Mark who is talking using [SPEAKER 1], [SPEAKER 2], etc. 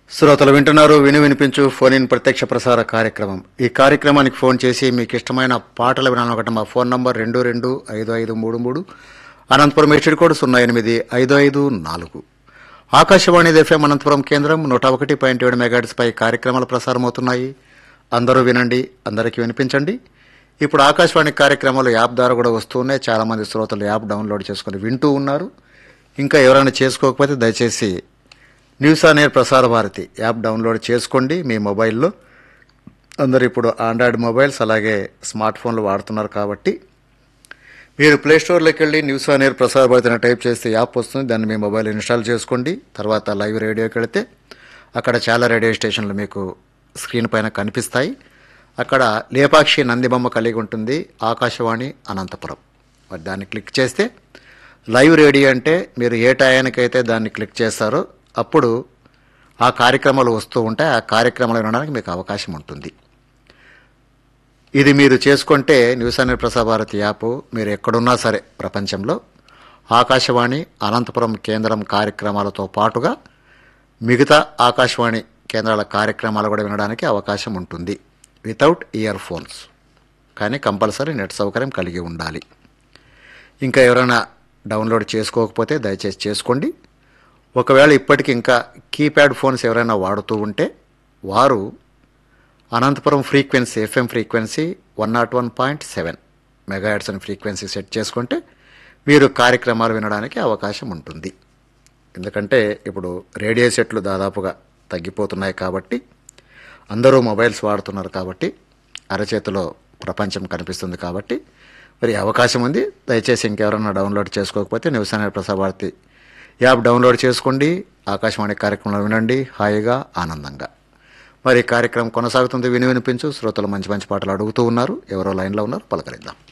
[SPEAKER 1] శ్రోతలు వింటున్నారు విని వినిపించు ఫోన్ ఇన్ ప్రత్యక్ష ప్రసార కార్యక్రమం ఈ కార్యక్రమానికి ఫోన్ చేసి మీకు ఇష్టమైన పాటలు వినాలనుకుంటే మా ఫోన్ నంబర్ రెండు రెండు ఐదు ఐదు మూడు మూడు అనంతపురం ఎస్టీడ్ కోడ్ సున్నా ఎనిమిది ఐదు ఐదు నాలుగు ఆకాశవాణి ఎఫ్ఎం అనంతపురం కేంద్రం నూట ఒకటి పాయింట్ ఏడు మెగాట్స్ పై కార్యక్రమాలు ప్రసారమవుతున్నాయి అందరూ వినండి అందరికీ వినిపించండి ఇప్పుడు ఆకాశవాణి కార్యక్రమాలు యాప్ ద్వారా కూడా వస్తున్నాయి చాలా మంది శ్రోతలు యాప్ డౌన్లోడ్ చేసుకుని వింటూ ఉన్నారు ఇంకా ఎవరైనా చేసుకోకపోతే దయచేసి న్యూస్ ఆన్ ఎయిర్ ప్రసార భారతి యాప్ డౌన్లోడ్ చేసుకోండి మీ మొబైల్లో అందరు ఇప్పుడు ఆండ్రాయిడ్ మొబైల్స్ అలాగే స్మార్ట్ ఫోన్లు వాడుతున్నారు కాబట్టి మీరు ప్లే స్టోర్లోకి వెళ్ళి న్యూస్ ఆన్ ఎయిర్ ప్రసార భారతి అని టైప్ చేస్తే యాప్ వస్తుంది దాన్ని మీ మొబైల్ ఇన్స్టాల్ చేసుకోండి తర్వాత లైవ్ రేడియోకి వెళితే అక్కడ చాలా రేడియో స్టేషన్లు మీకు స్క్రీన్ పైన కనిపిస్తాయి అక్కడ లేపాక్షి నందిబొమ్మ కలిగి ఉంటుంది ఆకాశవాణి అనంతపురం మరి దాన్ని క్లిక్ చేస్తే లైవ్ రేడియో అంటే మీరు ఏ టయానికైతే దాన్ని క్లిక్ చేస్తారో అప్పుడు ఆ కార్యక్రమాలు వస్తూ ఉంటాయి ఆ కార్యక్రమాలు వినడానికి మీకు అవకాశం ఉంటుంది ఇది మీరు చేసుకుంటే న్యూస్ అనే ప్రసారభారతి యాప్ మీరు ఎక్కడున్నా సరే ప్రపంచంలో ఆకాశవాణి అనంతపురం కేంద్రం కార్యక్రమాలతో పాటుగా మిగతా ఆకాశవాణి కేంద్రాల కార్యక్రమాలు కూడా వినడానికి అవకాశం ఉంటుంది వితౌట్ ఇయర్ ఫోన్స్ కానీ కంపల్సరీ నెట్ సౌకర్యం కలిగి ఉండాలి ఇంకా ఎవరైనా డౌన్లోడ్ చేసుకోకపోతే దయచేసి చేసుకోండి ఒకవేళ ఇప్పటికి ఇంకా కీప్యాడ్ ఫోన్స్ ఎవరైనా వాడుతూ ఉంటే వారు Anantapuram frequency FM frequency one nought one point seven megahertz అని ఫ్రీక్వెన్సీ సెట్ చేసుకుంటే మీరు కార్యక్రమాలు వినడానికి అవకాశం ఉంటుంది ఎందుకంటే ఇప్పుడు రేడియో సెట్లు దాదాపుగా తగ్గిపోతున్నాయి కాబట్టి అందరూ మొబైల్స్ వాడుతున్నారు కాబట్టి అరచేతిలో ప్రపంచం కనిపిస్తుంది కాబట్టి మరి అవకాశం ఉంది దయచేసి ఇంకెవరైనా డౌన్లోడ్ చేసుకోకపోతే న్యూస్ అనేది ప్రసారభారతి యాప్ డౌన్లోడ్ చేసుకోండి ఆకాశవాణి కార్యక్రమాలు వినండి హాయిగా ఆనందంగా మరి ఈ కార్యక్రమం కొనసాగుతుంది విని వినిపించు శ్రోతలు మంచి మంచి పాటలు అడుగుతూ ఉన్నారు ఎవరో లైన్లో ఉన్నారు పలకరిద్దాం